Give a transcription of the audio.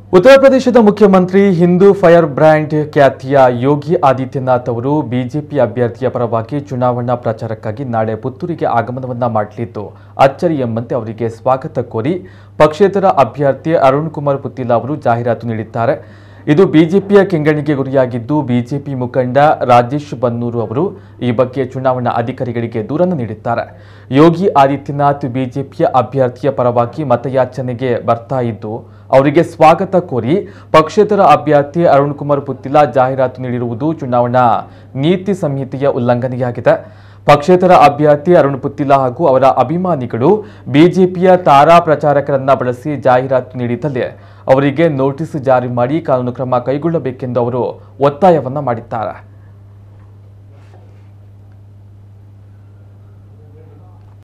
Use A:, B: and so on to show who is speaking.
A: ಉತ್ತರ ಪ್ರದೇಶದ ಮುಖ್ಯಮಂತ್ರಿ ಹಿಂದೂ ಫೈರ್ ಬ್ರ್ಯಾಂಡ್ ಖ್ಯಾತಿಯ ಯೋಗಿ ಆದಿತ್ಯನಾಥ್ ಅವರು ಬಿಜೆಪಿ ಅಭ್ಯರ್ಥಿಯ ಪರವಾಗಿ ಚುನಾವಣಾ ಪ್ರಚಾರಕ್ಕಾಗಿ ನಾಳೆ ಪುತ್ತೂರಿಗೆ ಆಗಮನವನ್ನ ಮಾಡಲಿದ್ದು ಅಚ್ಚರಿ ಎಂಬಂತೆ ಅವರಿಗೆ ಸ್ವಾಗತ ಕೋರಿ ಪಕ್ಷೇತರ ಅಭ್ಯರ್ಥಿ ಅರುಣ್ ಕುಮಾರ್ ಪುತ್ತಿಲ ಅವರು ಜಾಹೀರಾತು ನೀಡಿದ್ದಾರೆ ಇದು ಬಿಜೆಪಿಯ ಕೆಂಗಣಿಗೆ ಗುರಿಯಾಗಿದ್ದು ಬಿಜೆಪಿ ಮುಖಂಡ ರಾಜೇಶ್ ಬನ್ನೂರು ಅವರು ಈ ಬಗ್ಗೆ ಚುನಾವಣಾ ಅಧಿಕಾರಿಗಳಿಗೆ ದೂರನ್ನು ನೀಡಿದ್ದಾರೆ ಯೋಗಿ ಆದಿತ್ಯನಾಥ್ ಬಿಜೆಪಿಯ ಅಭ್ಯರ್ಥಿಯ ಪರವಾಗಿ ಮತಯಾಚನೆಗೆ ಬರ್ತಾ ಇದ್ದು ಅವರಿಗೆ ಸ್ವಾಗತ ಕೋರಿ ಪಕ್ಷೇತರ ಅಭ್ಯರ್ಥಿ ಅರುಣ್ ಕುಮಾರ್ ಪುತ್ತಿಲ ಜಾಹೀರಾತು ನೀಡಿರುವುದು ಚುನಾವಣಾ ನೀತಿ ಸಂಹಿತೆಯ ಉಲ್ಲಂಘನೆಯಾಗಿದೆ ಪಕ್ಷೇತರ ಅಭ್ಯರ್ಥಿ ಅರುಣ್ ಪುತ್ತಿಲ ಹಾಗೂ ಅವರ ಅಭಿಮಾನಿಗಳು ಬಿಜೆಪಿಯ ತಾರಾ ಪ್ರಚಾರಕರನ್ನ ಬಳಸಿ ಜಾಹೀರಾತು ನೀಡಿದಲ್ಲಿ ಅವರಿಗೆ ನೋಟಿಸ್ ಜಾರಿ ಮಾಡಿ ಕಾನೂನು ಕ್ರಮ ಕೈಗೊಳ್ಳಬೇಕೆಂದು ಅವರು ಒತ್ತಾಯವನ್ನ ಮಾಡಿದ್ದಾರೆ